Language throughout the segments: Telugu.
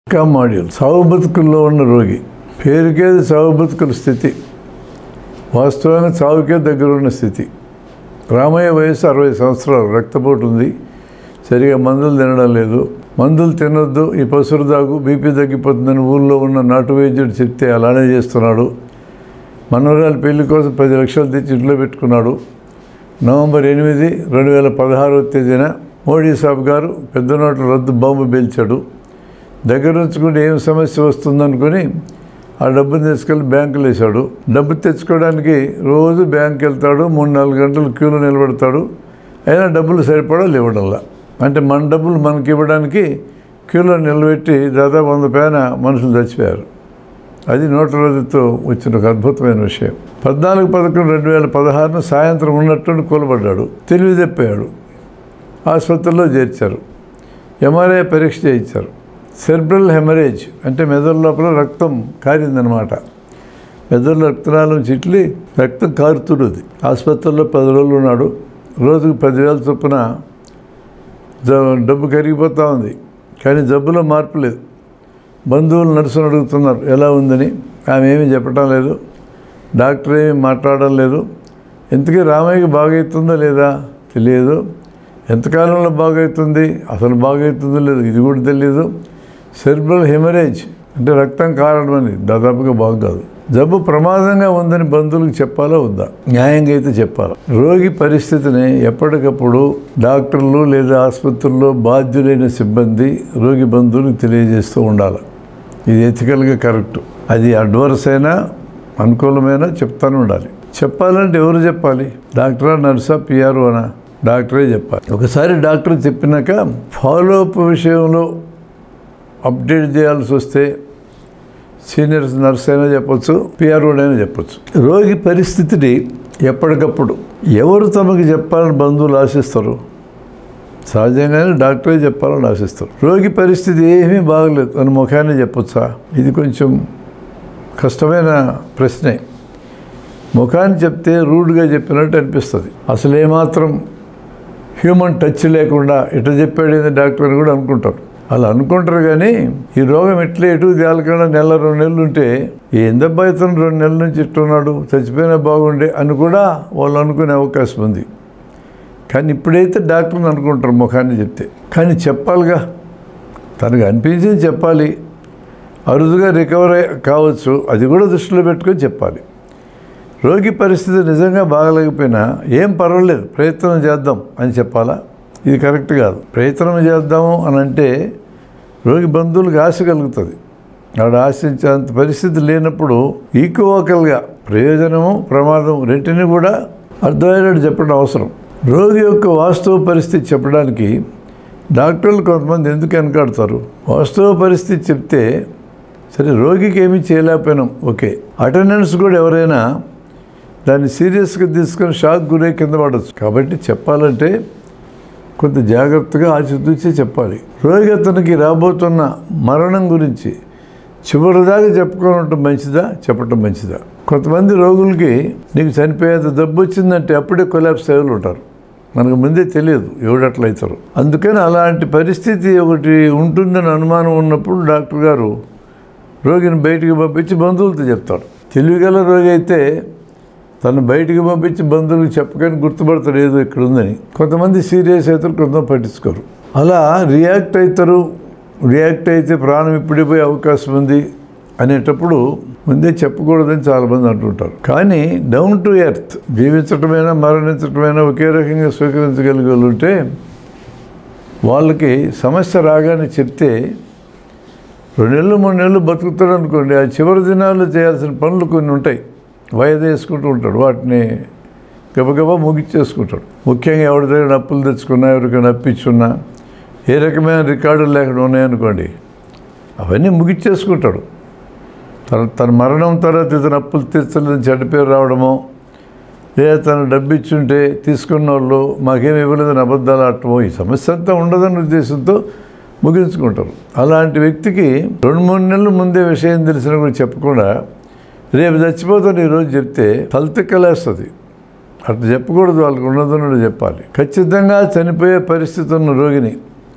ఇంకా మాడ్యూల్ సాగు బతుకుల్లో ఉన్న రోగి పేరుకేది సాగు బతుకుల స్థితి వాస్తవానికి చావుకే దగ్గర ఉన్న స్థితి రామయ్య వయసు అరవై సంవత్సరాలు రక్తపోటు ఉంది సరిగా మందులు తినడం లేదు మందులు తినొద్దు ఈ పసురు దాగు బీపీ తగ్గిపోతుందని ఊళ్ళో ఉన్న నాటు వైద్యుడు చెప్తే అలానే చేస్తున్నాడు మనవరాలి పెళ్లి కోసం పది లక్షలు తెచ్చి ఇంట్లో పెట్టుకున్నాడు నవంబర్ ఎనిమిది రెండు వేల పదహారవ తేదీన మోడీ సాబ్ గారు పెద్ద నోట్ల రద్దు బాంబు పేల్చాడు దగ్గర ఉంచుకుంటే ఏం సమస్య వస్తుందనుకొని ఆ డబ్బుని తీసుకెళ్ళి బ్యాంకులో వేశాడు డబ్బు తెచ్చుకోవడానికి రోజు బ్యాంక్కి వెళ్తాడు మూడు నాలుగు గంటలు క్యూలో నిలబడతాడు అయినా డబ్బులు సరిపడా ఇవ్వడంలా అంటే మన డబ్బులు మనకి ఇవ్వడానికి క్యూలో నిలబెట్టి దాదాపు వంద పైన మనుషులు చచ్చిపోయారు అది నోట్ల రద్దుతో వచ్చిన ఒక అద్భుతమైన విషయం పద్నాలుగు పదకొండు రెండు వేల పదహారున సాయంత్రం ఉన్నట్టుండి కూలబడ్డాడు తెలివి తెప్పాడు ఆసుపత్రిలో చేర్చారు ఎంఆర్ఐ పరీక్ష చేయించారు సెర్బ్రల్ హెమరేజ్ అంటే మెదడు లోపల రక్తం కారిందనమాట మెదడు రక్తనాళం చిట్లి రక్తం కారుతున్నది ఆసుపత్రిలో పది రోజులు ఉన్నాడు రోజుకు పదివేల చొప్పున జ- డబ్బు కరిగిపోతూ ఉంది కానీ జబ్బులో మార్పు లేదు బంధువులు నర్సును అడుగుతున్నారు ఎలా ఉందని ఆమె ఏమీ చెప్పడం లేదు డాక్టర్ ఏమీ మాట్లాడడం లేదు ఇంతకీ రామయ్యకి బాగవుతుందా లేదా తెలియదు ఎంతకాలంలో బాగవుతుంది అసలు బాగవుతుందో లేదు ఇది కూడా తెలియదు సెర్బ్రల్ హెమరేజ్ అంటే రక్తం కారడం అని దాదాపుగా బాగు కాదు జబ్బు ప్రమాదంగా ఉందని బంధువులకు చెప్పాలా వద్దా న్యాయంగా అయితే చెప్పాలి రోగి పరిస్థితిని ఎప్పటికప్పుడు డాక్టర్లు లేదా ఆసుపత్రుల్లో బాధ్యులైన సిబ్బంది రోగి బంధువులకు తెలియజేస్తూ ఉండాలి ఇది ఎథికల్గా కరెక్ట్ అది అడ్వర్స్ అయినా అనుకూలమైనా చెప్తానే ఉండాలి చెప్పాలంటే ఎవరు చెప్పాలి డాక్టరా నర్సా పిఆర్ఓనా డాక్టరే చెప్పాలి ఒకసారి డాక్టర్ చెప్పినాక ఫాలోఅప్ విషయంలో అప్డేట్ చేయాల్సి వస్తే సీనియర్ నర్స్ అయినా చెప్పొచ్చు పిఆర్ఓ అయినా చెప్పొచ్చు రోగి పరిస్థితిని ఎప్పటికప్పుడు ఎవరు తమకు చెప్పాలని బంధువులు ఆశిస్తారు సహజంగానే డాక్టరే చెప్పాలని ఆశిస్తారు రోగి పరిస్థితి ఏమీ బాగలేదు అని ముఖాన్ని చెప్పొచ్చా ఇది కొంచెం కష్టమైన ప్రశ్నే ముఖాన్ని చెప్తే రూడ్గా చెప్పినట్టు అనిపిస్తుంది అసలు ఏమాత్రం హ్యూమన్ టచ్ లేకుండా ఇట్లా చెప్పాడు ఏంది డాక్టర్ అని కూడా అనుకుంటారు అలా అనుకుంటారు కానీ ఈ రోగం ఎట్లా ఎటు తేలకుండా నెల రెండు నెలలు ఉంటే ఏందబ్బా ఇతను రెండు నెలల నుంచి ఇట్టున్నాడు చచ్చిపోయినా బాగుండే అని కూడా వాళ్ళు అనుకునే అవకాశం ఉంది కానీ ఇప్పుడైతే డాక్టర్ని అనుకుంటారు ముఖాన్ని చెప్తే కానీ చెప్పాలిగా తనకు అనిపించింది చెప్పాలి అరుదుగా రికవర్ అయ్యి- కావచ్చు అది కూడా దృష్టిలో పెట్టుకొని చెప్పాలి రోగి పరిస్థితి నిజంగా బాగలేకపోయినా ఏం పర్వాలేదు ప్రయత్నం చేద్దాం అని చెప్పాలా ఇది కరెక్ట్ కాదు ప్రయత్నం చేద్దాము అని అంటే రోగి బంధువులకు ఆశ కలుగుతుంది వాడు ఆశించేంత పరిస్థితి లేనప్పుడు ఈక్వోకల్గా ప్రయోజనము ప్రమాదం రెంటిని కూడా అర్థమయ్యేటట్టు చెప్పడం అవసరం రోగి యొక్క వాస్తవ పరిస్థితి చెప్పడానికి డాక్టర్లు కొంతమంది ఎందుకు వెనకాడతారు వాస్తవ పరిస్థితి చెప్తే సరే రోగికి ఏమీ చేయలేకపోయినాం ఓకే అటెండెన్స్ కూడా ఎవరైనా దాన్ని సీరియస్గా తీసుకొని షాక్ గురై కింద పడవచ్చు కాబట్టి చెప్పాలంటే కొంత జాగ్రత్తగా ఆచితూచి చెప్పాలి రోగి అతనికి రాబోతున్న మరణం గురించి చివరిదాకా చెప్పుకోవటం మంచిదా చెప్పటం మంచిదా కొంతమంది రోగులకి నీకు చనిపోయేంత జబ్బు వచ్చిందంటే అప్పుడే కొలాప్స్ అయ్యి ఉంటారు మనకు ముందే తెలియదు ఎవడట్లా అవుతారు అందుకని అలాంటి పరిస్థితి ఒకటి ఉంటుందని అనుమానం ఉన్నప్పుడు డాక్టర్ గారు రోగిని బయటికి పంపించి బంధువులతో చెప్తాడు తెలివిగల రోగి అయితే తను బయటికి పంపించి బంధువులకు చెప్పకని గుర్తుపడతాడు ఏదో ఇక్కడ ఉందని కొంతమంది సీరియస్ అవుతారు కొంతమంది పట్టించుకోరు అలా రియాక్ట్ అవుతారు రియాక్ట్ అయితే ప్రాణం ఇప్పుడే పోయే అవకాశం ఉంది అనేటప్పుడు ముందే చెప్పకూడదని చాలామంది అంటుంటారు కానీ డౌన్ టు ఎర్త్ జీవించటమైనా మరణించటమైనా ఒకే రకంగా స్వీకరించగలిగే వాళ్ళు ఉంటే వాళ్ళకి సమస్య రాగానే చెప్తే రెండు నెలలు మూడు నెలలు బతుకుతాడు అనుకోండి ఆ చివరి దినాల్లో చేయాల్సిన పనులు కొన్ని ఉంటాయి వాయిదా వేసుకుంటూ ఉంటాడు వాటిని గబగబా ముగిచ్చేసుకుంటాడు ముఖ్యంగా ఎవరి దగ్గర అప్పులు తెచ్చుకున్నా ఎవరికైనా అప్పించున్నా ఏ రకమైన రికార్డులు లేకుండా ఉన్నాయనుకోండి అవన్నీ ముగిచ్చేసుకుంటాడు తన తన మరణం తర్వాత ఇతను అప్పులు తీర్చలేదని చెడ్డ పేరు రావడమో లేదా తను డబ్బు ఇచ్చుంటే తీసుకున్న వాళ్ళు మాకేమి ఇవ్వలేదని అబద్ధాలు ఆడటమో ఈ సమస్య అంతా ఉండదన్న ఉద్దేశంతో ముగించుకుంటారు అలాంటి వ్యక్తికి రెండు మూడు నెలల ముందే విషయం తెలిసిన కూడా చెప్పకుండా రేపు చచ్చిపోతాను ఈరోజు చెప్తే తలతిక్కలేస్తుంది అట్లా చెప్పకూడదు వాళ్ళకి ఉన్నదన్నట్టు చెప్పాలి ఖచ్చితంగా చనిపోయే పరిస్థితి ఉన్న రోగిని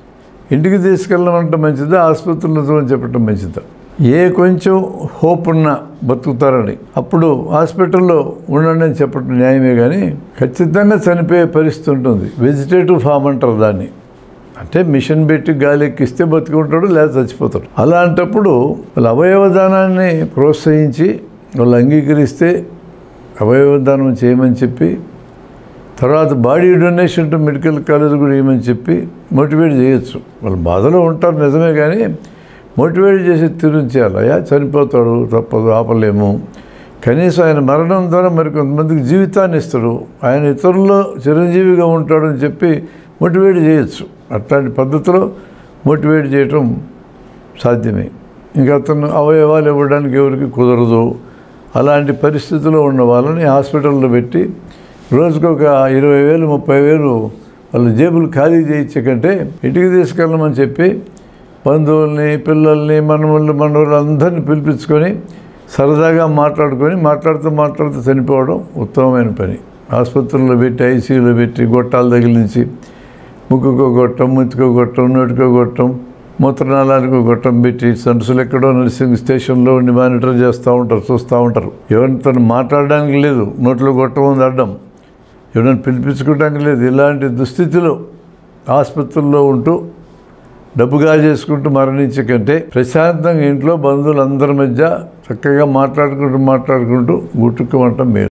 ఇంటికి తీసుకెళ్ళమంటే మంచిదా ఆసుపత్రిలో అని చెప్పడం మంచిదా ఏ కొంచెం హోప్ ఉన్నా బతుకుతారని అప్పుడు హాస్పిటల్లో ఉండండి అని చెప్పడం న్యాయమే కానీ ఖచ్చితంగా చనిపోయే పరిస్థితి ఉంటుంది వెజిటేటివ్ ఫామ్ అంటారు దాన్ని అంటే మిషన్ పెట్టి గాలి ఎక్కిస్తే బతుకుంటాడు లేదా చచ్చిపోతాడు అలాంటప్పుడు వాళ్ళ అవయవ దానాన్ని ప్రోత్సహించి వాళ్ళు అంగీకరిస్తే అవయవ దానం చేయమని చెప్పి తర్వాత body donation to medical college కూడా ఏమని చెప్పి మోటివేట్ చేయొచ్చు వాళ్ళు బాధలో ఉంటారు నిజమే కానీ మోటివేట్ చేసి తీరుంచేయాలి అయ్యా చనిపోతాడు తప్పదు ఆపలేము కనీసం ఆయన మరణం ద్వారా మరి కొంతమందికి జీవితాన్ని ఇస్తాడు ఆయన ఇతరుల్లో చిరంజీవిగా ఉంటాడని చెప్పి మోటివేట్ చేయొచ్చు అట్లాంటి పద్ధతిలో మోటివేట్ చేయటం సాధ్యమే ఇంకా అతను అవయవాలు ఇవ్వడానికి ఎవరికి కుదరదు అలాంటి పరిస్థితిలో ఉన్న వాళ్ళని హాస్పిటల్లో పెట్టి రోజుకు ఒక ఇరవై వేలు ముప్పై వేలు వాళ్ళ జేబులు ఖాళీ చేయించే కంటే ఇంటికి తీసుకెళ్ళమని చెప్పి బంధువుల్ని పిల్లల్ని మనవాళ్ళు మనవాళ్ళు అందరినీ పిలిపించుకొని సరదాగా మాట్లాడుకొని మాట్లాడుతూ మాట్లాడుతూ చనిపోవడం ఉత్తమమైన పని ఆసుపత్రుల్లో పెట్టి ఐసీయూలో పెట్టి గొట్టాలు తగిలించి ముక్కుకో గొట్టం ముత్తుకో గొట్టం నోటికో గొట్టం మూత్రనాళానికి గొట్టం పెట్టి సంటుసులు ఎక్కడో నర్సింగ్ స్టేషన్లో ఉండి మానిటర్ చేస్తూ ఉంటారు చూస్తూ ఉంటారు ఎవరితో మాట్లాడడానికి లేదు నోట్లో గొట్టం ఉంది అడ్డం ఎవరైనా పిలిపించుకోవడానికి లేదు ఇలాంటి దుస్థితిలో ఆసుపత్రుల్లో ఉంటూ డబ్బుగా చేసుకుంటూ మరణించే కంటే ప్రశాంతంగా ఇంట్లో బంధువులందరి మధ్య చక్కగా మాట్లాడుకుంటూ మాట్లాడుకుంటూ గుట్టుకోవటం మేలు